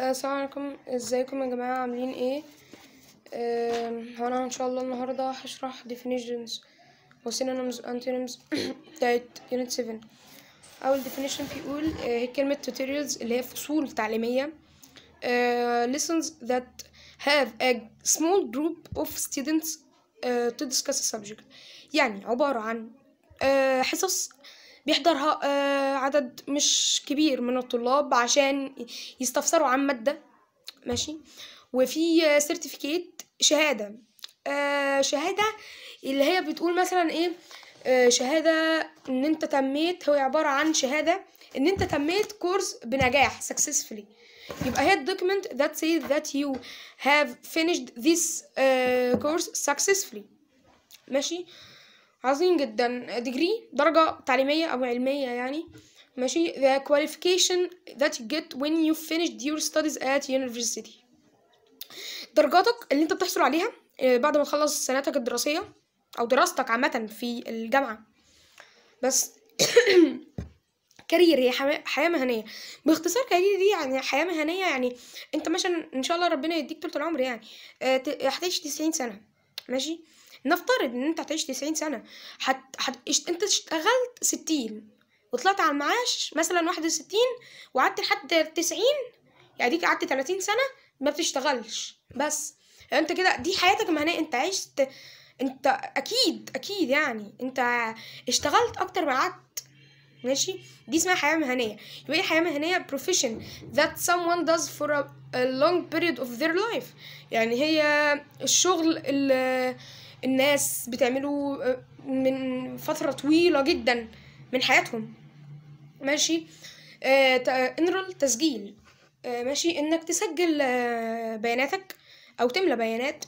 السلام عليكم ازيكم يا جماعة عاملين ايه آم، هو انا ان شاء الله النهاردة هشرح definitions و synonyms و antonyms بتاعت unit 7 اول definition بيقول آه، هي كلمة tutorials اللي هي فصول تعليمية آه، lessons that have a small group of students آه، to discuss a subject يعني عبارة عن آه، حصص بيحضرها آه، عدد مش كبير من الطلاب عشان يستفسروا عن مادة ماشي وفي سيرتيفيكيت شهادة آه، شهادة اللي هي بتقول مثلا ايه آه، شهادة ان انت تميت هو عبارة عن شهادة ان انت تميت كورس بنجاح successfully يبقى هي document that says that you have finished this uh, course successfully ماشي عظيم جدا ديجري درجة تعليمية أو علمية يعني ماشي the qualification that you get when you finished your studies at university درجاتك اللي انت بتحصل عليها آه، بعد ما تخلص سنتك الدراسية أو دراستك عامة في الجامعة بس كارير هي حما- حياة مهنية باختصار كارير دي يعني حياة مهنية يعني انت مثلا ان شاء الله ربنا يديك طول العمر يعني آه، ت- هتعيش 90 سنة ماشي نفترض ان انت هتعيش 90 سنة هت... هت... اشت... انت اشتغلت 60 وطلعت على المعاش مثلا 61 وقعدت لحد 90 يعني ديك قعدت 30 سنة ما بتشتغلش بس يعني انت كده دي حياتك المهنية انت عشت انت اكيد اكيد يعني انت اشتغلت اكتر ما قعدت ماشي دي اسمها حياة مهنية يبقى ايه حياة مهنية profession that someone does for a, a long period of their life يعني هي الشغل اللي الناس بتعمله آه، من فترة طويلة جدا من حياتهم ماشي آه انرول تسجيل آه ماشي انك تسجل آه بياناتك او تملى بيانات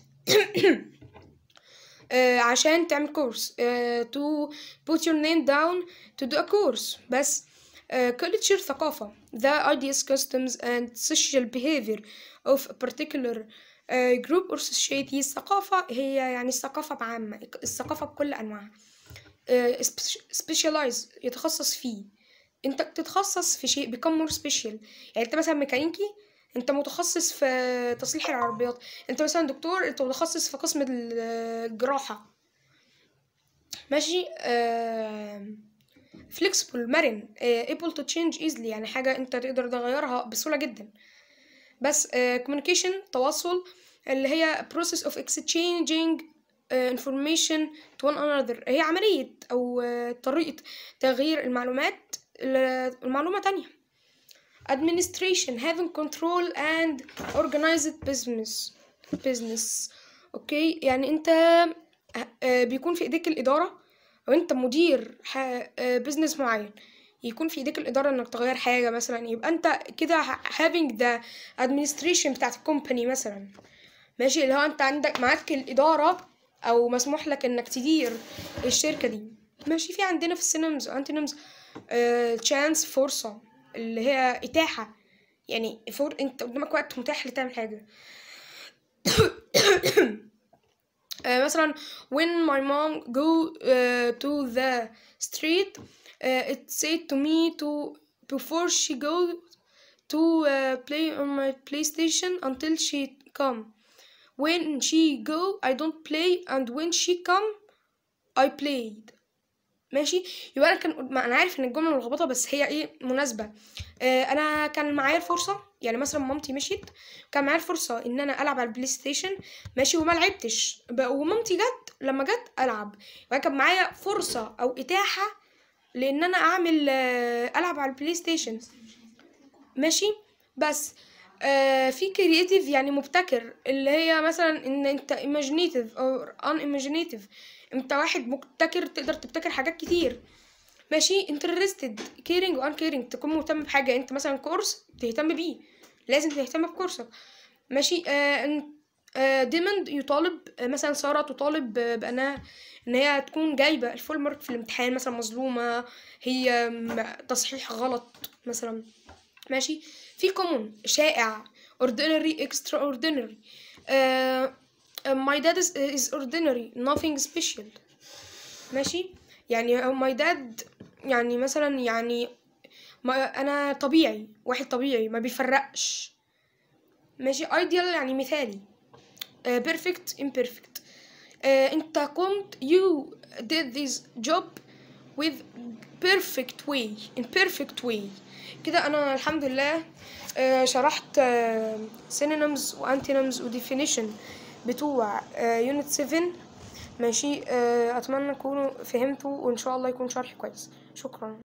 آه عشان تعمل كورس آه to put your name down to do a course بس آه culture ثقافة the ideas customs and social behavior of a particular آه group or society الثقافة هي يعني الثقافة بعامة الثقافة بكل أنواعها آه specialize يتخصص فيه انت تتخصص في شيء become more special يعني انت مثلا ميكانيكي انت متخصص في تصليح العربيات انت مثلا دكتور انت متخصص في قسم ال- الجراحة ماشي آه flexible مرن آه able to change easily يعني حاجة انت تقدر تغيرها بسهولة جدا بس آه communication تواصل اللي هي process of exchanging آه information to one another هي عملية أو آه طريقة تغيير المعلومات لمعلومة تانية administration having control and organized business business اوكي يعني انت آه، بيكون في ايديك الاداره او انت مدير بزنس معين يكون في ايديك الاداره انك تغير حاجه مثلا يبقى انت كده having the administration بتاعت الكومباني مثلا ماشي اللي هو انت عندك معاك الاداره او مسموح لك انك تدير الشركه دي ماشي في عندنا في السينمز وانتونيمز تشانس فرصه اللي هي اتاحه يعني فور انت قدامك وقت متاح لتعمل حاجه آه، مثلا when my mom go uh, to the street uh, it said to me to before she go to uh, play on my PlayStation until she come when she go I don't play and when she come I played ماشي يبقى انا كان ما انا عارف ان الجمله ملخبطه بس هي ايه مناسبه آه انا كان معايا الفرصه يعني مثلا مامتي مشيت كان معايا الفرصه ان انا العب على البلاي ستيشن ماشي وما لعبتش بقى- ومامتي جت لما جت العب يبقى كان معايا فرصه او اتاحه لان انا اعمل آه العب على البلاي ستيشن ماشي بس آه في كرييتيف يعني مبتكر اللي هي مثلا ان انت imaginative او unimaginative انت واحد مبتكر تقدر تبتكر حاجات كتير ماشي interested caring و uncaring تكون مهتم بحاجة انت مثلا كورس تهتم بيه لازم تهتم بكورسك ماشي آه ان- آه ديموند يطالب آه مثلا سارة تطالب آه، بأنها ان هي تكون جايبة الفول مارك في الامتحان مثلا مظلومة هي م- تصحيح غلط مثلا ماشي في common شائع ordinary extraordinary uh, my dad is, is ordinary nothing special ماشي يعني my dad يعني مثلا يعني ما انا طبيعي واحد طبيعي ما بيفرقش ماشي ideal يعني مثالي uh, perfect imperfect uh, انت قمت you did this job with perfect way in perfect way كده انا الحمد لله uh, شرحت uh, synonyms و antonyms و definition بتوع uh, unit 7 ماشي uh, اتمنى تكونوا فهمتوا وان شاء الله يكون شرح كويس شكرا